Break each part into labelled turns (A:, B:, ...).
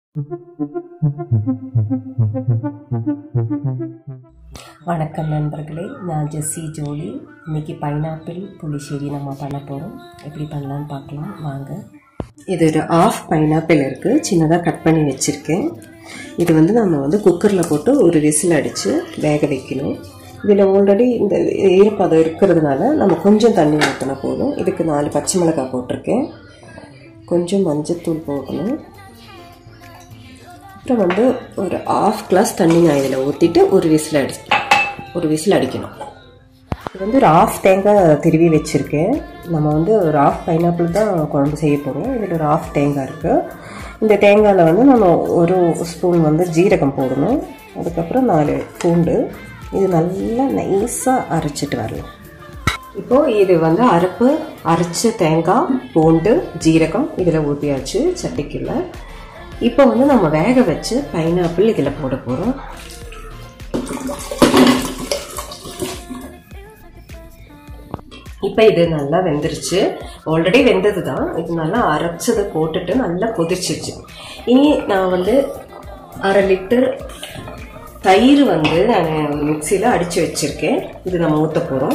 A: வணக்கம் நண்பர்களே நான் ஜெஸ்ஸி ஜோலி இன்னைக்கு பைனாப்பிள் புளிச்சேரி நம்ம பண்ண போகிறோம் எப்படி பண்ணலான்னு பார்க்கலாம் வாங்க இது ஒரு ஆஃப் பைனாப்பிள் இருக்குது சின்னதாக கட் பண்ணி வச்சுருக்கேன் இது வந்து நம்ம வந்து குக்கரில் போட்டு ஒரு விசில் அடித்து வேக வைக்கணும் இதில் ஆல்ரெடி இந்த ஈரப்பதம் இருக்கிறதுனால நம்ம கொஞ்சம் தண்ணி ஊற்றினா போதும் இதுக்கு நாலு பச்சை மிளகாய் போட்டிருக்கேன் கொஞ்சம் மஞ்சத்தூள் போடணும் அப்புறம் வந்து ஒரு ஆஃப் கிளாஸ் தண்ணி நான் இதில் ஊற்றிட்டு ஒரு விசில் அடி ஒரு விசில் அடிக்கணும் இது வந்து ஒரு ஆஃப் தேங்காய் திருவி வச்சுருக்கேன் நம்ம வந்து ஒரு ஆஃப் பைனாப்பிள் தான் குழம்பு செய்ய போகிறோம் இதில் ஒரு ஆஃப் தேங்காய் இருக்குது இந்த தேங்காயில் வந்து நம்ம ஒரு ஸ்பூன் வந்து ஜீரகம் போடணும் அதுக்கப்புறம் நாலு பூண்டு இது நல்லா நைஸாக அரைச்சிட்டு வரலாம் இப்போது இது வந்து அரைப்பு அரைச்ச தேங்காய் பூண்டு ஜீரகம் இதில் ஊற்றியாச்சு சட்டிக்குள்ள இப்போ வந்து நம்ம வேக வச்சு பைனாப்பிள் இதில் போட போகிறோம் இப்போ இது நல்லா வெந்துருச்சு ஆல்ரெடி வெந்தது தான் இது நல்லா அரைச்சதை போட்டுட்டு நல்லா கொதிச்சிருச்சு இனி நான் வந்து அரை லிட்டர் தயிர் வந்து நான் மிக்சியில் அடித்து வச்சுருக்கேன் இது நம்ம ஊற்ற போகிறோம்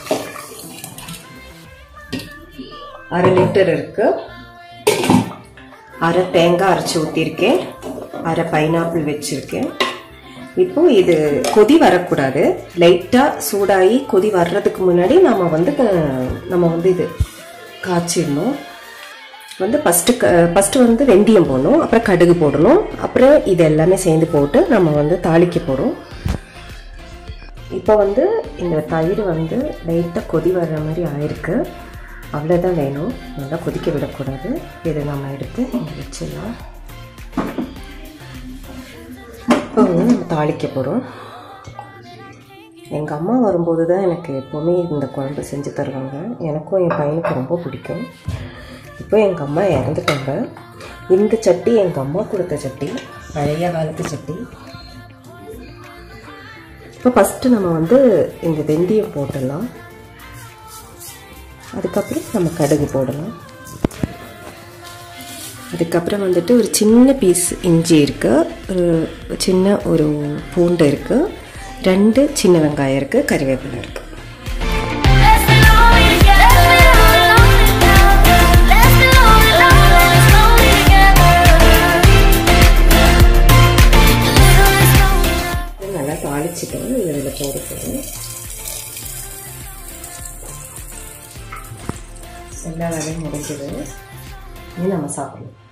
A: அரை லிட்டர் இருக்குது அரை தேங்காய் அரைச்சி ஊற்றிருக்கேன் அரை பைனாப்பிள் வச்சுருக்கேன் இப்போ இது கொதி வரக்கூடாது லைட்டாக சூடாகி கொதி வர்றதுக்கு முன்னாடி நம்ம வந்து நம்ம வந்து இது காய்ச்சிடணும் வந்து ஃபஸ்ட்டு க ஃபஸ்ட்டு வந்து வெந்தயம் போடணும் அப்புறம் கடுகு போடணும் அப்புறம் இது எல்லாமே சேர்ந்து போட்டு நம்ம வந்து தாளிக்க போகிறோம் இப்போ வந்து இந்த தயிர் வந்து லைட்டாக கொதி வர்ற மாதிரி ஆயிருக்கு அவ்வளோதான் வேணும் நல்லா கொதிக்க விடக்கூடாது இதை நம்ம எடுத்து இங்கே வச்சிடலாம் இப்போ வந்து நம்ம தாளிக்க போகிறோம் எங்கள் அம்மா வரும்போது தான் எனக்கு எப்போவுமே இந்த குழம்பு செஞ்சு தருவாங்க எனக்கும் என் பையனுக்கு ரொம்ப பிடிக்கும் இப்போ எங்கள் அம்மா இறந்துட்டாங்க இந்த சட்டி எங்கள் அம்மா கொடுத்த சட்டி பழைய காலத்து சட்டி இப்போ ஃபஸ்ட்டு நம்ம வந்து இந்த வெந்தயம் போட்டுடலாம் அதுக்கப்புறம் நம்ம கடுகு போடலாம் அதுக்கப்புறம் வந்துட்டு ஒரு சின்ன பீஸ் இஞ்சி இருக்குது ஒரு சின்ன ஒரு பூண்டு இருக்குது ரெண்டு சின்ன வெங்காயம் இருக்குது கறிவேப்பிலை இருக்குது நல்லா தாளிச்சிட்டோம் இதில் போட போகிறோம் எல்லா வேலையும் முடிஞ்சது இனி நம்ம சாப்பிடலாம்